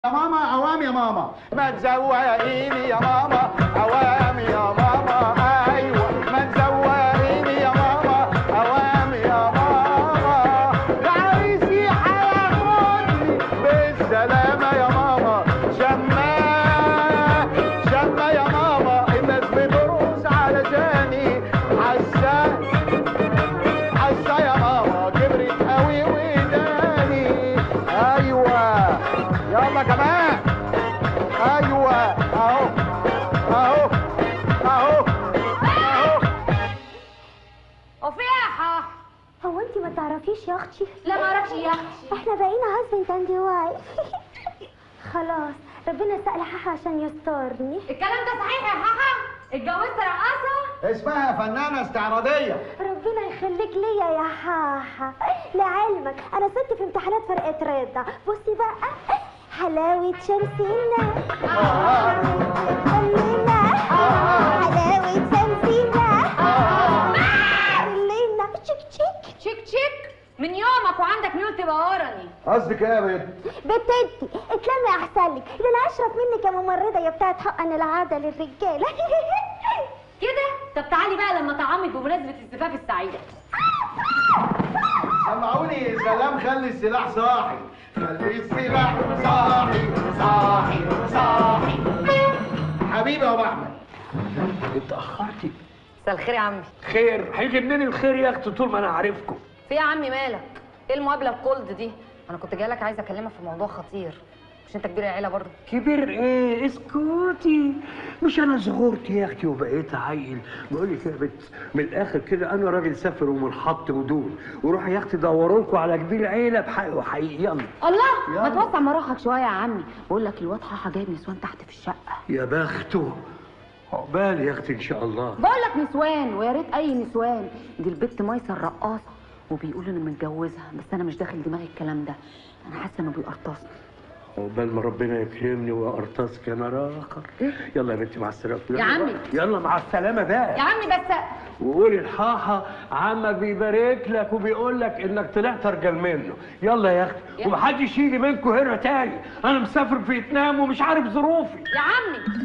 يا ماما عوام يا ماما ما تزوقيني يا ماما عوام يا ماما ايوه ما تزوقيني يا ماما عوام يا ماما ده عايز يحياخدني بالسلامه يا ماما شماه شماه يا ماما الناس بترقص علشاني حساه حاسه يا ماما كبرت قوي وداني ايوه يلا كمان ايوه اهو اهو اهو اهو وفي يا حاح هو انت ما تعرفيش يا اختي لا ما اعرفش يا اختي احنا بقينا هازبند اند وايف خلاص ربنا سأل حاحة عشان يسترني الكلام ده صحيح يا حاحة اتجوزت رقاصة اسمها فنانة استعراضية ربنا يخليك ليا يا حاحة لعلمك انا ست في امتحانات فرقة رضا بصي بقى حلاوة شمسنا خلينا حلاوة شمسنا خلينا تشيك تشيك تشيك تشيك من يومك وعندك ميول تبقى ورني قصدك ايه يا بنت؟ بتدي اتلمي احسن لك ده انا اشرف منك يا ممرضه يا بتاعت حقن العاده للرجاله كده طب تعالي بقى لما طعمك بمناسبة الزفاف السعيدة سمعوني سلام خلي السلاح صاحي خلي السلاح صاحي صاحي صاحي حبيبي يا ابو احمد اتأخرتي مساء الخير يا عمي خير هيجي منين الخير يا اختي طول ما انا عارفكم في يا عمي مالك ايه المقابلة الكولد دي انا كنت جاي لك عايزة اكلمك في موضوع خطير مش انت كبير العيلة برضه كبير ايه اسكتي مش انا صغرت يا اختي وبقيت عيل بقول لك يا بنت من الاخر كده انا راجل سافر ومنحط ودول وروح يا اختي دوروا لكم على كبير عيله بحقه حقيقي يلا الله ما توسع مراحك شوية يا عمي بقول لك الواد حاحة جايب نسوان تحت في الشقة يا بخته عقبال يا اختي ان شاء الله بقول لك نسوان ويا ريت اي نسوان دي البت ميسة الرقاصة وبيقول انه متجوزها بس انا مش داخل دماغي الكلام ده انا حاسه انه بيقرطصني عقبال ما ربنا يكرمني وارتصك انا راخر يلا يا بنتي مع السلامه يا عمي. يلا مع السلامه بقى يا عمي بس وقولي الحاحة عمك بيبارك لك وبيقول لك انك طلعت ارجل منه يلا يا اختي يا- ومحدش يجي منكم هنا تاني انا مسافر في فيتنام ومش عارف ظروفي يا عمي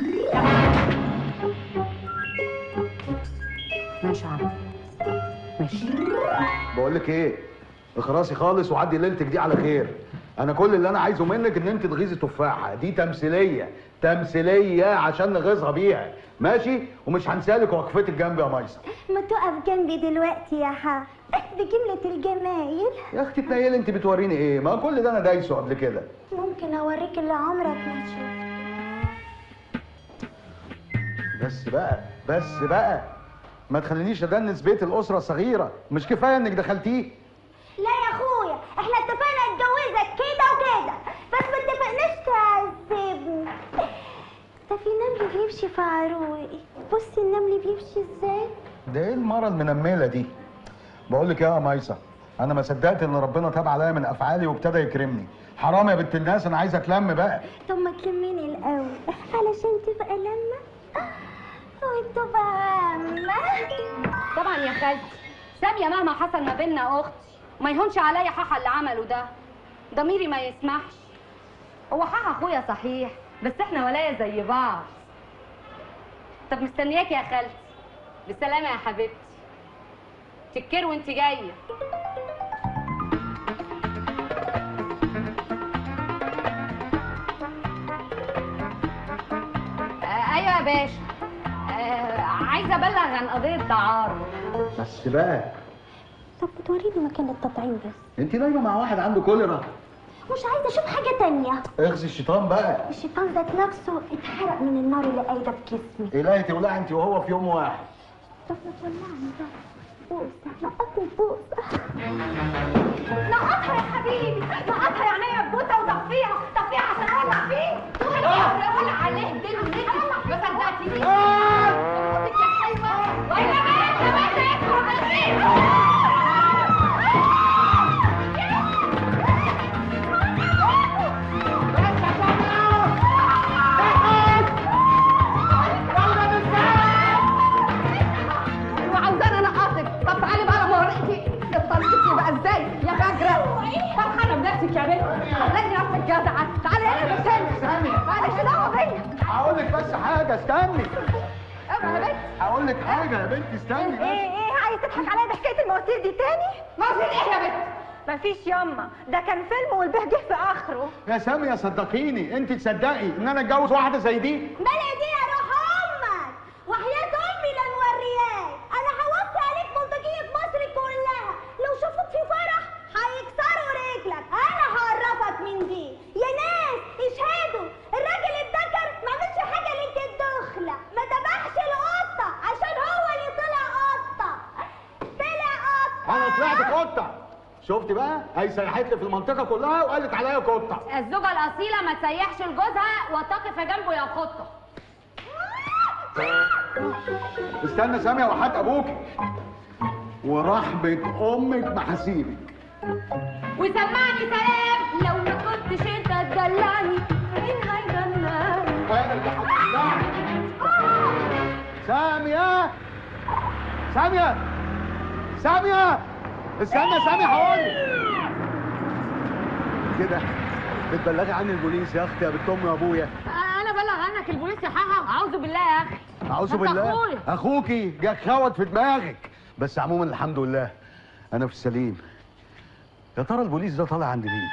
ماشي يا عمي ماشي بقول لك ايه اخرسي خالص وعدي ليلتك دي على خير انا كل اللي انا عايزه منك ان انت تغيظي تفاحه دي تمثيليه تمثيليه عشان نغيظها بيها ماشي ومش هنسالك وقفتك جنبي يا ميسر ما تقف جنبي دلوقتي يا حا دي جملة الجمايل يا اختي تنيلي انت بتوريني ايه ما كل ده انا دايسه قبل كده ممكن اوريك اللي عمرك ما تشوفه بس بقى بس بقى ما تخلينيش ادنس بيت الاسره الصغيره مش كفايه انك دخلتيه لا يا اخويا احنا اتفقنا اتجوزك كده وكده بس ما اتفقناش تعذبني ده في نمل بيمشي في عروقي بصي النمل بيمشي ازاي ده ايه المره المنمله دي بقول لك يا ميسة انا ما صدقت ان ربنا تاب عليا من افعالي وابتدى يكرمني حرام يا بنت الناس انا عايز اتلم بقى طب ما تلميني الاول علشان تبقى لما وتبقى عامة طبعا يا خالتي سامية مهما حصل ما بيننا اختي ما يهونش عليا حاحة اللي عمله ده ضميري ما يسمحش هو حاحة اخويا صحيح بس احنا ولايا زي بعض طب مستنياك يا خالتي بالسلامة يا حبيبتي تكر وانت جاية آه ايوه يا باشا آه عايزه ابلغ عن قضيه تعارض بس بقى طب بتوريني مكان التطعيم بس انت نايمه مع واحد عنده كوليرا مش عايزه اشوف حاجه تانية اغزي الشيطان بقى الشيطان ذات نفسه اتحرق من النار اللي قايده في جسمي الهي تولع انت وهو في يوم واحد طب ما تولعني بقى بوسه نقطني بوسه نقطها يا حبيبي نقطها يا عينيا ببوسه وطفيها طفيها عشان اولع فيه قول عليه دين ونجم ما صدقتنيش موتك يا حلوه ويا بنت يا بنت اسمع وعاوزاني انا اقصد طب تعالي بقى لما اوريكي الطريق بقى ازاي يا فجره فرحانه بنفسك يا بنت خليكي نفسك جدعه تعالي بس حاجه استني اوعى يا بنت هقول لك حاجه يا بنتي استني بس ايه ايه عايز تضحك عليا بحكايه المواسير دي تاني مواسير ايه يا بنت مفيش ياما ده كان فيلم والبه جه في اخره يا ساميه صدقيني انت تصدقي ان انا اتجوز واحده زي دي بلا دي يا روح امك وحياة امي لا نورياك انا هوصي عليك بلطجية مصر كلها لو شافوك في فرح هيكسروا رجلك انا هعرفك من دي يا ناس اشهدوا الراجل الذكر ما عملش حاجه ليله الدخله ما ذبحش القطه عشان هو اللي طلع قطه طلع قطه انا طلعت قطه شفت بقى هي سيحت لي في المنطقه كلها وقالت عليا قطه الزوجة الأصيلة ما تسيحش لجوزها وتقف جنبه يا قطة استنى ساميه وحات ابوك ورحمه امك ما هسيبك وسمعني سلام لو ما كنتش انت تدلعني مين هيدلعني انا اللي هتدلعني. ساميه ساميه ساميه استنى ساميه هقول كده بتبلغي عني البوليس يا اختي يا بنت امي وابويا انا بلغ عنك البوليس يا حاحة اعوذ بالله يا اخي اعوذ أنت بالله أخويا. اخوكي جاك خوت في دماغك بس عموما الحمد لله انا في السليم يا ترى البوليس ده طالع عند مين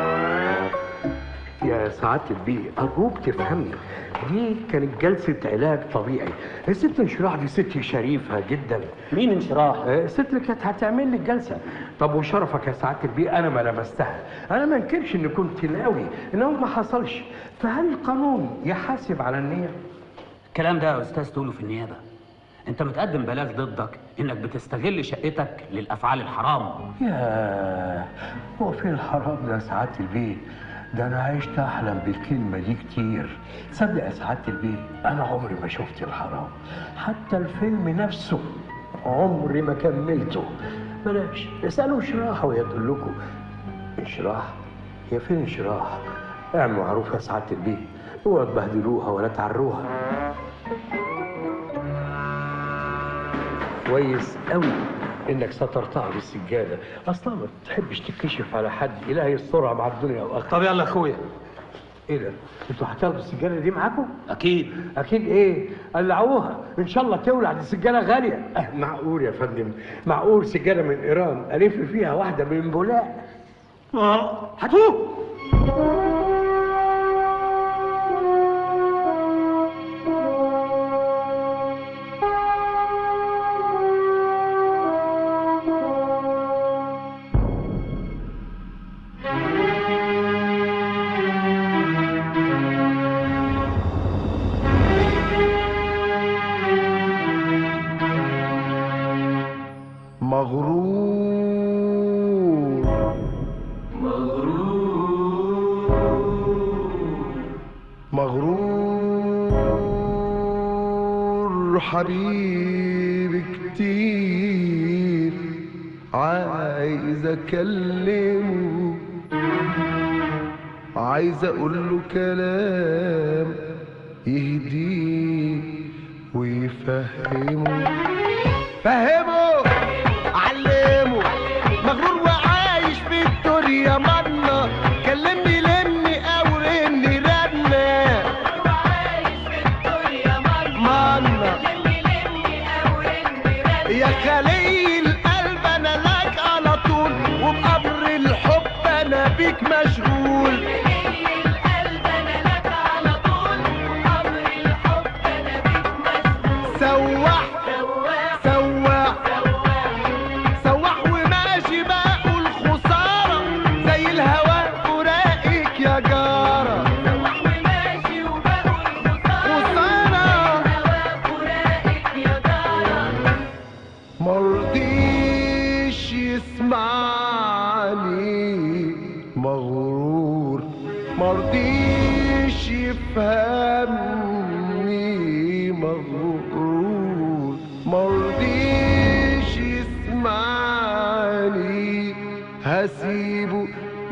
يا سعادة البيه أرجوك تفهمني دي كانت جلسة علاج طبيعي الست انشراح دي ست شريفة جدا مين انشراح؟ آه، الست اللي كانت هتعمل لي الجلسة طب وشرفك يا سعادة البيه أنا ما لمستها أنا ما انكرش إن كنت ناوي إنه ما حصلش فهل القانون يحاسب على النية؟ الكلام ده يا استاذ تقوله في النيابه انت متقدم بلاغ ضدك انك بتستغل شقتك للافعال الحرام يا هو فين الحرام ده يا سعادة البيه؟ ده أنا عشت أحلم بالكلمة دي كتير تصدق يا سعادة البيه أنا عمري ما شفت الحرام حتى الفيلم نفسه عمري ما كملته بلاش اسألوا شراح ويدلكوا انشراح هي فين انشراح؟ اعملوا معروف يا سعادة البيه اوعوا تبهدلوها ولا تعروها كويس قوي انك سترتها بالسجاده اصلا ما تحبش تكشف على حد الهي يسترها مع الدنيا واخرها طب يلا يا اخويا ايه ده انتوا هتاخدوا السجاده دي معاكم اكيد اكيد ايه قلعوها ان شاء الله تولع دي سجاده غاليه أه معقول يا فندم معقول سجاده من ايران الف فيها واحده من بولاق اه هاتوه مغرور مغرور حبيبي كتير عايز اكلمه عايز اقول له كلام يهديه ويفهمه فهمه علمه مغرور وعايش في الدنيا منا كلمني لمي او رني رنة منا يا خلي القلب انا لك على طول وبقبر الحب انا بيك مشغول سواح سواح سواح وماشي بقول خسارة زي الهوا فراقك يا جارة خسارة مرضيش يسمعني مغرور مرضيش يفهمني مغرور مرضيش يسمعني هسيبه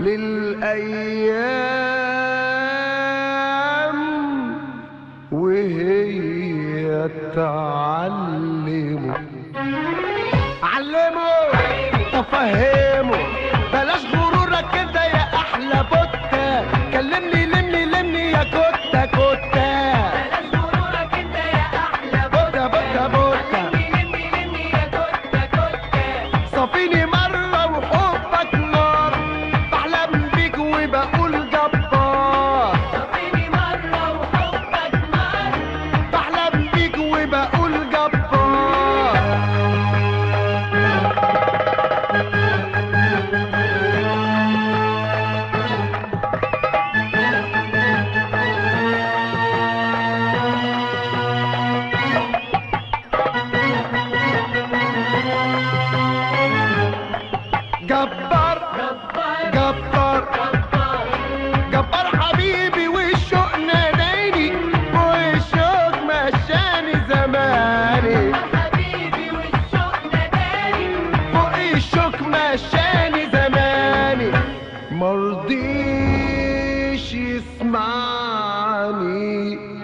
للأيام وهي تعلمه علمه تفهمه بلاش غرورك كده يا احلى بوتة كلمني لمني لمني يا كوتة كوتة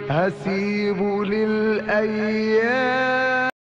هسيبه للأيام